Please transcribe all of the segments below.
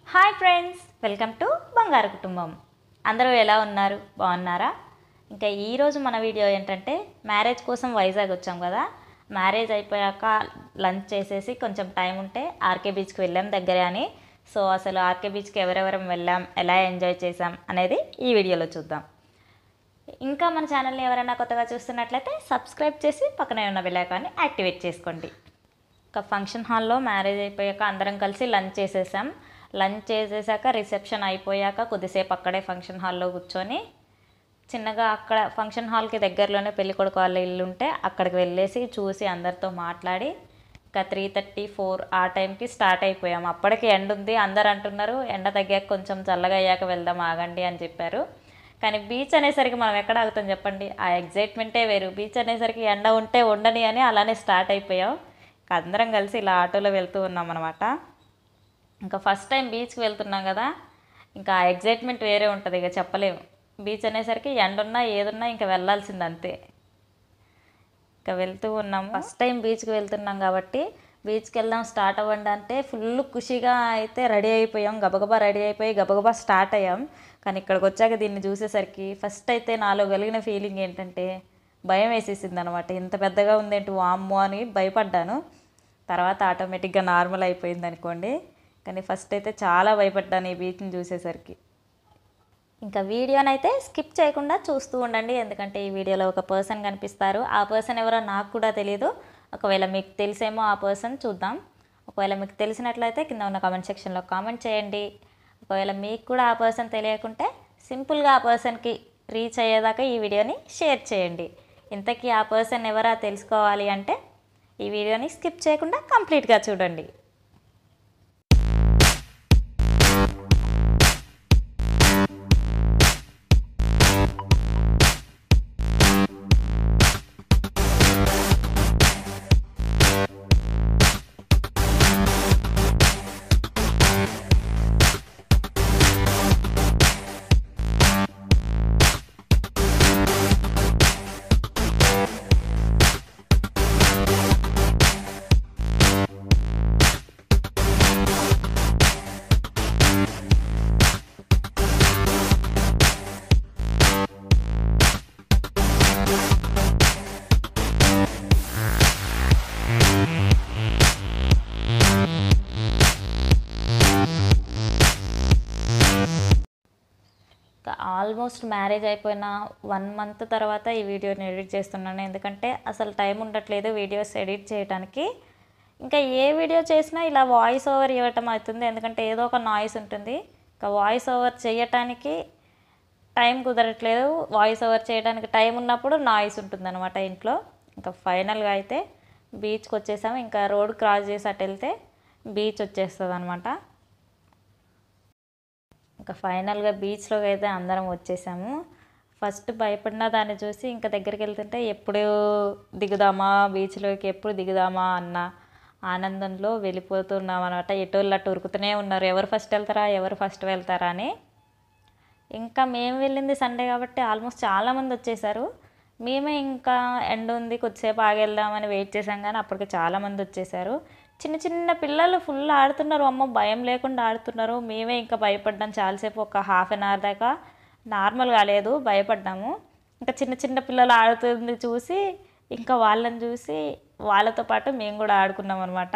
hi friends welcome to బంగారు కుటుంబం అందరూ ఎలా ఉన్నారు బాగున్నారా ఇంకా ఈరోజు మన వీడియో ఏంటంటే మ్యారేజ్ కోసం వైజాగ్ వచ్చాం కదా మ్యారేజ్ అయిపోయాక లంచ్ చేసేసి కొంచెం టైం ఉంటే ఆర్కే బీచ్కి వెళ్ళాం దగ్గరే అని సో అసలు ఆర్కే బీచ్కి ఎవరెవరం వెళ్ళాం ఎలా ఎంజాయ్ చేసాం అనేది ఈ వీడియోలో చూద్దాం ఇంకా మన ఛానల్ని ఎవరైనా కొత్తగా చూస్తున్నట్లయితే సబ్స్క్రైబ్ చేసి పక్కనే ఉన్న బెల్లైకాన్ని యాక్టివేట్ చేసుకోండి ఒక ఫంక్షన్ హాల్లో మ్యారేజ్ అయిపోయాక అందరం కలిసి లంచ్ చేసేసాం లంచ్ చేసేసాక రిసెప్షన్ అయిపోయాక కొద్దిసేపు అక్కడే ఫంక్షన్ హాల్లో కూర్చొని చిన్నగా అక్కడ ఫంక్షన్ హాల్కి దగ్గరలోనే పెళ్లి కొడుకు వాళ్ళ ఇల్లు ఉంటే అక్కడికి వెళ్ళేసి చూసి అందరితో మాట్లాడి ఇంకా త్రీ థర్టీ ఫోర్ ఆ టైంకి స్టార్ట్ అయిపోయాం అప్పటికి ఎండ ఉంది అందరు అంటున్నారు ఎండ తగ్గాక కొంచెం చల్లగా అయ్యాక వెళ్దాం ఆగండి అని చెప్పారు కానీ బీచ్ అనేసరికి మనం ఎక్కడ ఆగుతాం చెప్పండి ఆ ఎగ్జైట్మెంటే వేరు బీచ్ అనేసరికి ఎండ ఉంటే ఉండని అని అలానే స్టార్ట్ అయిపోయాం ఇంకా అందరం కలిసి ఇలా ఆటోలో వెళ్తూ ఉన్నాం అనమాట ఇంకా ఫస్ట్ టైం బీచ్కి వెళ్తున్నాం కదా ఇంకా ఆ ఎగ్జైట్మెంట్ వేరే ఉంటుంది ఇక చెప్పలేము బీచ్ అనేసరికి ఎండున్నా ఏదున్నా ఇంకా వెళ్ళాల్సింది అంతే ఇంకా వెళ్తూ ఉన్నాం ఫస్ట్ టైం బీచ్కి వెళ్తున్నాం కాబట్టి బీచ్కి వెళ్దాం స్టార్ట్ అవ్వండి అంటే ఫుల్ ఖుషిగా అయితే రెడీ అయిపోయాం గబగబా రెడీ అయిపోయి గబగబా స్టార్ట్ అయ్యాం కానీ ఇక్కడికి వచ్చాక దీన్ని చూసేసరికి ఫస్ట్ అయితే నాలో కలిగిన ఫీలింగ్ ఏంటంటే భయం వేసేసింది అనమాట ఇంత పెద్దగా ఉందేంటి వామ్మో అని భయపడ్డాను తర్వాత ఆటోమేటిక్గా నార్మల్ అయిపోయింది అనుకోండి కానీ ఫస్ట్ అయితే చాలా భయపడ్డాను ఈ బీచ్ని చూసేసరికి ఇంకా వీడియోనైతే స్కిప్ చేయకుండా చూస్తూ ఉండండి ఎందుకంటే ఈ వీడియోలో ఒక పర్సన్ కనిపిస్తారు ఆ పర్సన్ ఎవరో నాకు కూడా తెలియదు ఒకవేళ మీకు తెలిసేమో ఆ పర్సన్ చూద్దాం ఒకవేళ మీకు తెలిసినట్లయితే కింద ఉన్న కామెంట్ సెక్షన్లో కామెంట్ చేయండి ఒకవేళ మీకు కూడా ఆ పర్సన్ తెలియకుంటే సింపుల్గా ఆ పర్సన్కి రీచ్ అయ్యేదాకా ఈ వీడియోని షేర్ చేయండి ఇంతకీ ఆ పర్సన్ ఎవరా తెలుసుకోవాలి అంటే ఈ వీడియోని స్కిప్ చేయకుండా కంప్లీట్గా చూడండి ఆల్మోస్ట్ మ్యారేజ్ అయిపోయిన వన్ మంత్ తర్వాత ఈ వీడియోని ఎడిట్ చేస్తున్నాను ఎందుకంటే అసలు టైం ఉండట్లేదు వీడియోస్ ఎడిట్ చేయడానికి ఇంకా ఏ వీడియో చేసినా ఇలా వాయిస్ ఓవర్ ఇవ్వటం అవుతుంది ఎందుకంటే ఏదో ఒక నాయిస్ ఉంటుంది ఇంకా వాయిస్ ఓవర్ చేయటానికి టైం కుదరట్లేదు వాయిస్ ఓవర్ చేయడానికి టైం ఉన్నప్పుడు నాయిస్ ఉంటుందన్నమాట ఇంట్లో ఇంకా ఫైనల్గా అయితే బీచ్కి వచ్చేసాము ఇంకా రోడ్ క్రాస్ చేసి అటు వెళ్తే బీచ్ వచ్చేస్తుంది అనమాట ఇంకా ఫైనల్గా బీచ్లోకి అయితే అందరం వచ్చేసాము ఫస్ట్ భయపడిన దాన్ని చూసి ఇంకా దగ్గరికి వెళ్తుంటే ఎప్పుడు దిగుదామా బీచ్లోకి ఎప్పుడు దిగుదామా అన్న ఆనందంలో వెళ్ళిపోతున్నాం అనమాట ఎటోళ్ళు అటు ఉరుకుతూనే ఉన్నారు ఎవరు ఫస్ట్ వెళ్తారా ఎవరు ఫస్ట్ వెళ్తారా అని ఇంకా మేము వెళ్ళింది సండే కాబట్టి ఆల్మోస్ట్ చాలామంది వచ్చేసారు మేమే ఇంకా ఎండ ఉంది కొద్దిసేపు ఆగెళ్దామని వెయిట్ చేసాం కానీ అప్పటికి చాలామంది వచ్చేసారు చిన్న చిన్న పిల్లలు ఫుల్ ఆడుతున్నారు అమ్మ భయం లేకుండా ఆడుతున్నారు మేమే ఇంకా భయపడ్డాం చాలాసేపు ఒక హాఫ్ అన్ అవర్ దాకా నార్మల్ కాలేదు భయపడ్డాము ఇంకా చిన్న చిన్న పిల్లలు ఆడుతుంది చూసి ఇంకా వాళ్ళని చూసి వాళ్ళతో పాటు మేము కూడా ఆడుకున్నాం అనమాట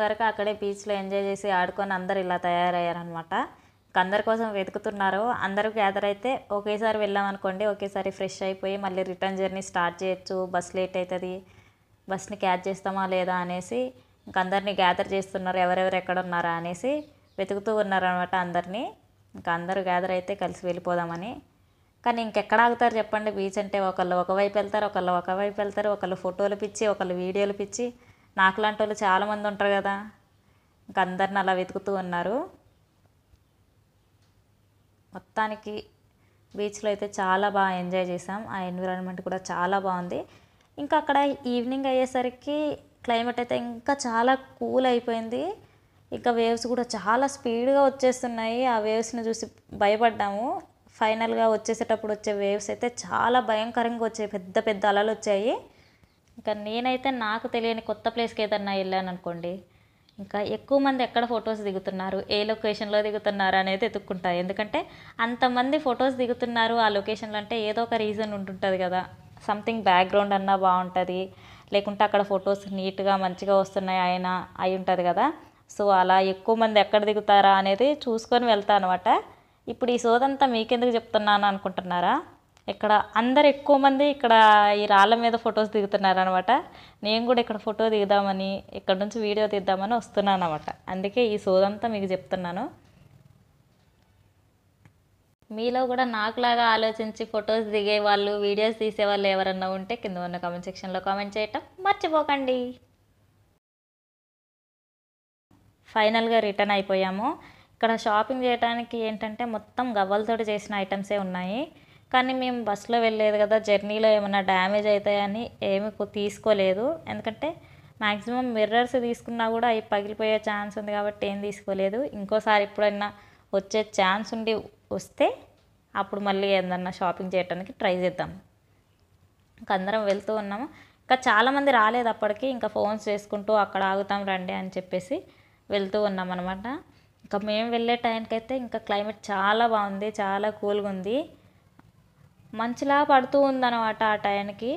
వరకు అక్కడే బీచ్లో ఎంజాయ్ చేసి ఆడుకొని అందరు ఇలా తయారయ్యారనమాట ఇంక అందరి కోసం వెతుకుతున్నారు అందరూ గ్యాదర్ అయితే ఒకేసారి వెళ్ళాం అనుకోండి ఒకేసారి ఫ్రెష్ అయిపోయి మళ్ళీ రిటర్న్ జర్నీ స్టార్ట్ చేయొచ్చు బస్ లేట్ అవుతుంది బస్ని క్యాచ్ చేస్తామా లేదా అనేసి ఇంక అందరినీ గ్యాదర్ చేస్తున్నారు ఎవరెవరు ఎక్కడ ఉన్నారా అనేసి వెతుకుతూ ఉన్నారనమాట అందరినీ ఇంకా అందరూ గ్యాదర్ అయితే కలిసి వెళ్ళిపోదామని కానీ ఇంకెక్కడ ఆగుతారు చెప్పండి బీచ్ అంటే ఒకళ్ళు ఒకవైపు వెళ్తారు ఒకళ్ళు ఒకవైపు వెళ్తారు ఒకళ్ళు ఫోటోలు పిచ్చి ఒకళ్ళు వీడియోలు పిచ్చి నాకు లాంటి వాళ్ళు చాలామంది ఉంటారు కదా ఇంక అందరిని అలా వెతుకుతూ ఉన్నారు మొత్తానికి బీచ్లో అయితే చాలా బాగా ఎంజాయ్ చేసాం ఆ ఎన్విరాన్మెంట్ కూడా చాలా బాగుంది ఇంకా అక్కడ ఈవినింగ్ అయ్యేసరికి క్లైమేట్ అయితే ఇంకా చాలా కూల్ అయిపోయింది ఇంకా వేవ్స్ కూడా చాలా స్పీడ్గా వచ్చేస్తున్నాయి ఆ వేవ్స్ని చూసి భయపడ్డాము ఫైనల్గా వచ్చేసేటప్పుడు వచ్చే వేవ్స్ అయితే చాలా భయంకరంగా వచ్చాయి పెద్ద పెద్ద అలలు వచ్చాయి ఇంకా నేనైతే నాకు తెలియని కొత్త ప్లేస్కి ఏదన్నా వెళ్ళాను అనుకోండి ఇంకా ఎక్కువ మంది ఎక్కడ ఫొటోస్ దిగుతున్నారు ఏ లొకేషన్లో దిగుతున్నారు అనేది ఎత్తుక్కుంటా ఎందుకంటే అంతమంది ఫొటోస్ దిగుతున్నారు ఆ లొకేషన్లో అంటే ఏదో ఒక రీజన్ ఉంటుంటుంది కదా సంథింగ్ బ్యాక్గ్రౌండ్ అన్నా బాగుంటుంది లేకుంటే అక్కడ ఫొటోస్ నీట్గా మంచిగా వస్తున్నాయి అయినా అయి ఉంటుంది కదా సో అలా ఎక్కువ మంది ఎక్కడ దిగుతారా అనేది చూసుకొని వెళ్తా అనమాట ఇప్పుడు ఈ సోదంతా మీకెందుకు చెప్తున్నాను అనుకుంటున్నారా ఇక్కడ అందరు ఎక్కువ మంది ఇక్కడ ఈ రాళ్ళ మీద ఫొటోస్ దిగుతున్నారు అనమాట నేను కూడా ఇక్కడ ఫోటో దిగుదామని ఇక్కడ నుంచి వీడియో తీద్దామని వస్తున్నాను అనమాట అందుకే ఈ సోదంతా మీకు చెప్తున్నాను మీలో కూడా నాకులాగా ఆలోచించి ఫొటోస్ దిగే వాళ్ళు వీడియోస్ తీసే వాళ్ళు ఎవరన్నా ఉంటే కింద ఉన్న కామెంట్ సెక్షన్లో కామెంట్ చేయటం మర్చిపోకండి ఫైనల్గా రిటర్న్ అయిపోయాము ఇక్కడ షాపింగ్ చేయడానికి ఏంటంటే మొత్తం గవ్వలతోటి చేసిన ఐటమ్సే ఉన్నాయి కానీ మేము బస్సులో వెళ్ళలేదు కదా జర్నీలో ఏమైనా డ్యామేజ్ అవుతాయని ఏమి కొ- తీసుకోలేదు ఎందుకంటే మ్యాక్సిమం మిర్రర్స్ తీసుకున్నా కూడా అవి పగిలిపోయే ఛాన్స్ ఉంది కాబట్టి ఏం తీసుకోలేదు ఇంకోసారి ఎప్పుడైనా వచ్చే ఛాన్స్ ఉండి వస్తే అప్పుడు మళ్ళీ ఏదన్నా షాపింగ్ చేయడానికి ట్రై చేద్దాం ఇంకా అందరం వెళ్తూ ఉన్నాము ఇంకా చాలామంది రాలేదు అప్పటికి ఇంకా ఫోన్స్ చేసుకుంటూ అక్కడ ఆగుతాం రండి అని చెప్పేసి వెళ్తూ ఉన్నాం అనమాట ఇంకా మేము వెళ్ళే టైంకి అయితే ఇంకా క్లైమేట్ చాలా బాగుంది చాలా కూల్గా ఉంది మంచులా పడుతూ ఉందన్నమాట ఆ టైంకి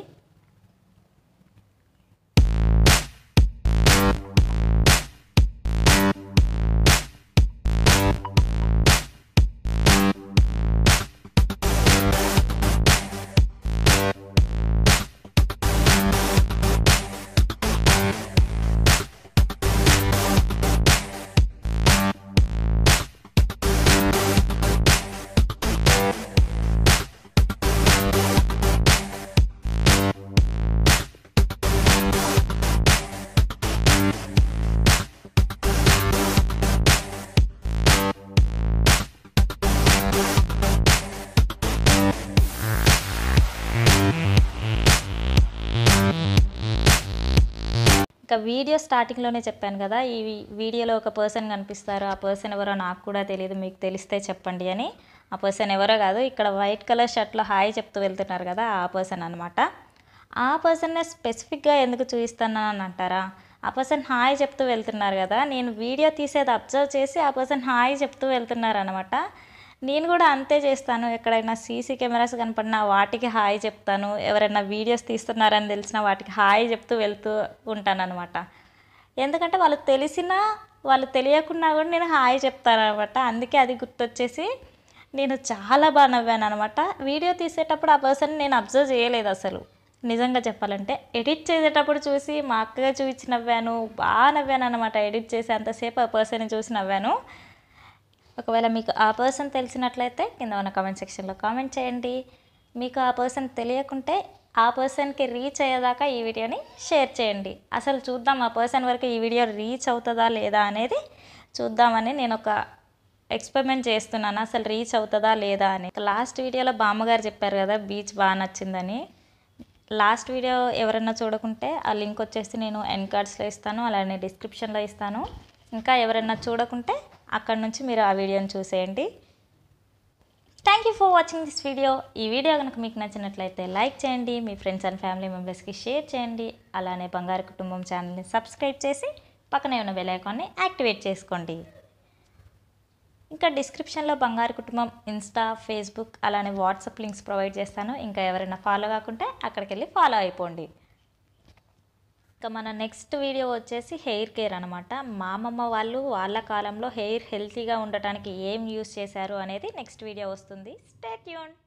ఇంకా వీడియో స్టార్టింగ్లోనే చెప్పాను కదా ఈ వీడియోలో ఒక పర్సన్ కనిపిస్తారు ఆ పర్సన్ ఎవరో నాకు కూడా తెలియదు మీకు తెలిస్తే చెప్పండి అని ఆ పర్సన్ ఎవరో కాదు ఇక్కడ వైట్ కలర్ షర్ట్లో హాయ్ చెప్తూ వెళ్తున్నారు కదా ఆ పర్సన్ అనమాట ఆ పర్సన్నే స్పెసిఫిక్గా ఎందుకు చూపిస్తున్నాను అని అంటారా ఆ పర్సన్ హాయ్ చెప్తూ వెళ్తున్నారు కదా నేను వీడియో తీసేది అబ్జర్వ్ చేసి ఆ పర్సన్ హాయ్ చెప్తూ వెళ్తున్నారు అనమాట నేను కూడా అంతే చేస్తాను ఎక్కడైనా సీసీ కెమెరాస్ కనపడినా వాటికి హాయ్ చెప్తాను ఎవరైనా వీడియోస్ తీస్తున్నారని తెలిసిన వాటికి హాయ్ చెప్తూ వెళ్తూ ఉంటాను అనమాట ఎందుకంటే వాళ్ళు తెలిసినా వాళ్ళు తెలియకున్నా కూడా నేను హాయ్ చెప్తాను అనమాట అందుకే అది గుర్తొచ్చేసి నేను చాలా బాగా నవ్వాను అనమాట వీడియో తీసేటప్పుడు ఆ పర్సన్ నేను అబ్జర్వ్ చేయలేదు అసలు నిజంగా చెప్పాలంటే ఎడిట్ చేసేటప్పుడు చూసి మా అక్కగా చూపించి నవ్వాను బాగా నవ్వాను అనమాట ఎడిట్ చేసి అంతసేపు ఆ పర్సన్ని చూసి నవ్వాను ఒకవేళ మీకు ఆ పర్సన్ తెలిసినట్లయితే కింద ఉన్న కామెంట్ సెక్షన్లో కామెంట్ చేయండి మీకు ఆ పర్సన్ తెలియకుంటే ఆ పర్సన్కి రీచ్ అయ్యేదాకా ఈ వీడియోని షేర్ చేయండి అసలు చూద్దాం ఆ పర్సన్ వరకు ఈ వీడియో రీచ్ అవుతుందా లేదా అనేది చూద్దామని నేను ఒక ఎక్స్పెరిమెంట్ చేస్తున్నాను అసలు రీచ్ అవుతుందా లేదా అని లాస్ట్ వీడియోలో బామ్మగారు చెప్పారు కదా బీచ్ బాగా నచ్చిందని లాస్ట్ వీడియో ఎవరైనా చూడకుంటే ఆ లింక్ వచ్చేసి నేను ఎన్ కార్డ్స్లో ఇస్తాను అలానే డిస్క్రిప్షన్లో ఇస్తాను ఇంకా ఎవరైనా చూడకుంటే అక్కడ నుంచి మీరు ఆ వీడియోని చూసేయండి thank you for watching this video ఈ వీడియో కనుక మీకు నచ్చినట్లయితే లైక్ చేయండి మీ ఫ్రెండ్స్ అండ్ ఫ్యామిలీ మెంబర్స్కి షేర్ చేయండి అలానే బంగారు కుటుంబం ఛానల్ని సబ్స్క్రైబ్ చేసి పక్కనే ఉన్న బెల్ ఐకాన్ని యాక్టివేట్ చేసుకోండి ఇంకా డిస్క్రిప్షన్లో బంగారు కుటుంబం ఇన్స్టా ఫేస్బుక్ అలానే వాట్సాప్ లింక్స్ ప్రొవైడ్ చేస్తాను ఇంకా ఎవరైనా ఫాలో కాకుంటే అక్కడికి వెళ్ళి ఫాలో అయిపోండి ఇక మన నెక్స్ట్ వీడియో వచ్చేసి హెయిర్ కేర్ అనమాట మా అమ్మమ్మ వాళ్ళు వాళ్ళ కాలంలో హెయిర్ హెల్తీగా ఉండటానికి ఏం యూస్ చేశారు అనేది నెక్స్ట్ వీడియో వస్తుంది స్టే ట్యూన్